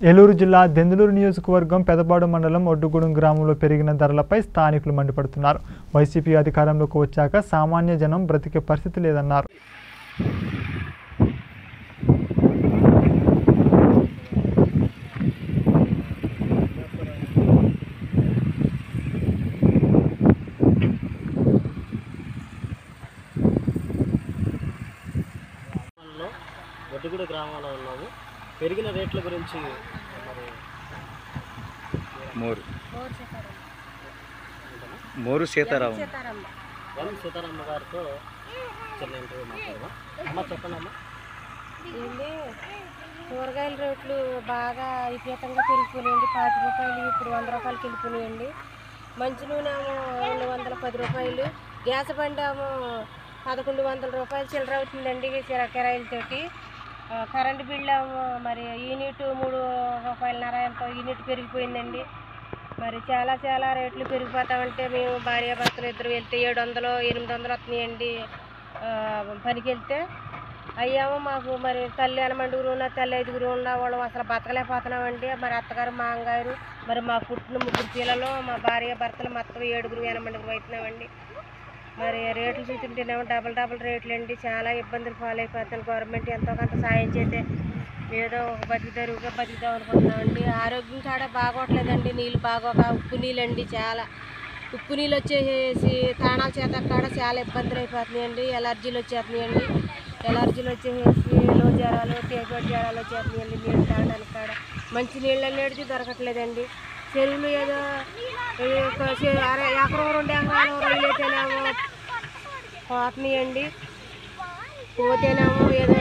ఏలూరు జిల్లా దెందులూరు నియోజకవర్గం పెదపాడు మండలం ఒడ్డుగూడెం గ్రామంలో పెరిగిన ధరలపై స్థానికులు మండిపడుతున్నారు వైసీపీ అధికారంలోకి వచ్చాక సామాన్య జనం బ్రతికే పరిస్థితి లేదన్నారు గ్రామంలో ఒడ్డుగూడ గ్రామంలో ఉన్నాము పెరిగిన రేట్ల గురించి మరి మోరు మోరు సీతారామం ఎం సీతారామ గారితో చిన్న ఇంటర్వ్యూ మాట్లాడదాం అమ్మ చెప్పండి అమ్మ ఏంటి కూరగాయల రేట్లు బాగా విపరీతంగా పెరిగిపోయినాయండి పాతి రూపాయలు ఇప్పుడు వంద రూపాయలకి వెళ్ళిపోయినాయండి మంచి నూనె ఏమో రెండు వందల పది రూపాయలు గ్యాస్ బండి ఏమో పదకొండు వందల రూపాయలు చిల్లర అవుతుందండి కిరా- కిరాయిలతోటి ఆ, కరెంటు బిల్లు ఏమో మరి యూనిట్ మూడు రూపాయలన్నర ఎంతో యూనిట్ పెరిగిపోయిందండి మరి చాలా చాలా రేట్లు పెరిగిపోతా ఉంటే మేము భార్యాభర్తలు ఇద్దరు వెళ్తే ఏడు వందలు ఎనిమిది వందలు వస్తున్నాయండి ఆ, పనికి వెళ్తే అయ్యామో మాకు మరి తల్లి అనమండుగురు ఉన్న తల్లి ఐదుగురు ఉన్న వాళ్ళు అసలు బతకలేకపోతున్నామండి మరి అత్తగారు మా అమ్మగారు మరి మా పుట్టిన ముగ్గురు పిల్లలు మా భార్య భర్తలు మొత్తం ఏడుగురు ఎనమండుగురు అవుతున్నామండి మరి రేట్లు చూస్తుంటేనేమో డబల్ డబల్ రేట్లు అండి చాలా ఇబ్బందులు పాలైపోతుంది గవర్నమెంట్ ఎంతో కొంత సాయం చేస్తే ఏదో ఒక బతికిదరుగా బతుకుదాం అనుకుంటున్నామండి ఆరోగ్యం కాడ బాగోట్లేదండి నీళ్ళు బాగోక ఉప్పు నీళ్ళండి చాలా ఉప్పు నీళ్ళు వచ్చేసి తాణాల చేత కాడ చాలా ఇబ్బందులు అయిపోతున్నాయండి ఎలర్జీలు వచ్చేస్తున్నాయండి ఎలర్జీలు వచ్చేసి లో జ్వరాలు టైఫాయిడ్ జ్వరాలు వచ్చేస్తున్నాయండి నీళ్ళు తాగడానికి కాడ మంచి నీళ్ళు అనేది దొరకట్లేదండి చెరువులు ఏదో ఏ ఒక చె- అర ఎకరం రెండు ఎకరాలు రైలు అయితేనేమో పోతున్నాయండి పోతేనేమో ఏదో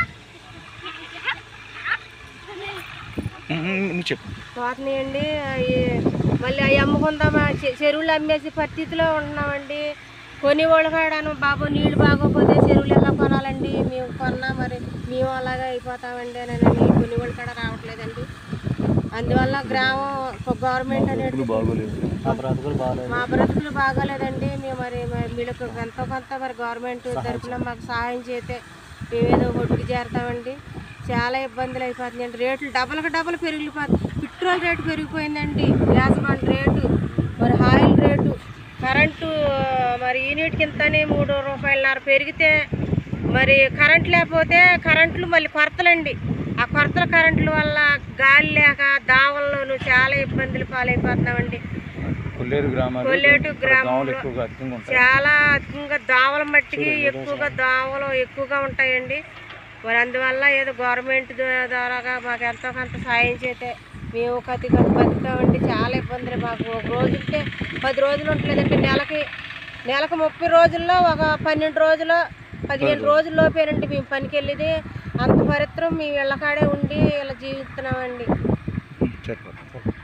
నువ్వు చెప్పు పోతున్నాయండి అవి మళ్ళీ అవి అమ్ముకుందామా చె- చెరువులు అమ్మేసి పరిస్థితిలో ఉంటున్నామండి కొన్ని వాళ్ళు కాడాను బాబు నీళ్ళు బాగోపోతే చెరువులు ఎలా కొనాలండి మేము కొన్నా మరి మేము అలాగే అయిపోతామండి అని కొన్ని వాళ్ళు కాడ రావట్లేదండి అందువల్ల గ్రామం గవర్నమెంట్ అనేది బాగోలేదు మా బ్రతుకులు బాగాలేదు మా బ్రతుకులు బాగోలేదండి మేము మరి మరి వీళ్ళకి ఎంతో కొంత మరి గవర్నమెంట్ తరఫున మాకు సహాయం చేస్తే మేమేదో ఒడ్డుకు చేరుతామండి చాలా ఇబ్బందులు అయిపోతున్నాయండి రేట్లు డబల్కి డబల్ పెరిగిపోతుంది పెట్రోల్ రేటు పెరిగిపోయిందండి గ్యాస్ బండ్ రేటు మరి ఆయిల్ రేటు కరెంటు మరి యూనిట్ కింతని మూడు రూపాయలన్నర పెరిగితే మరి కరెంట్ లేకపోతే కరెంట్లు మళ్ళీ కొరతలండి ఆ కొరతల కరెంట్ల వల్ల గాలి లేక దావల్లోనూ చాలా ఇబ్బందులు పాలైపోతున్నామండి కొల్లేరు గ్రామాలు కొల్లేరు దోమలు గ్రామంలో ఎక్కువగా అధికంగా ఉంటాయి చాలా అధికంగా దోమల మట్టికి ఎక్కువగా దోమలు ఎక్కువగా ఉంటాయండి మరి అందువల్ల ఏదో గవర్నమెంట్ ద్వారాగా మాకు ఎంతో కొంత సాయం చేస్తే మేము కతి కతి బతుకుతామండి చాలా ఇబ్బందులు మాకు ఒక రోజు ఉంటే పది రోజులు ఉండలేదండి నెలకి నెలకు ముప్పై రోజుల్లో ఒక పన్నెండు రోజులు పదిహేను రోజుల్లోపేనండి మేము పనికి వెళ్ళేది అంత పరిత్రం మేము ఇళ్ళకాడే ఉండి ఇలా జీవిస్తున్నామండి సరిపోతుంది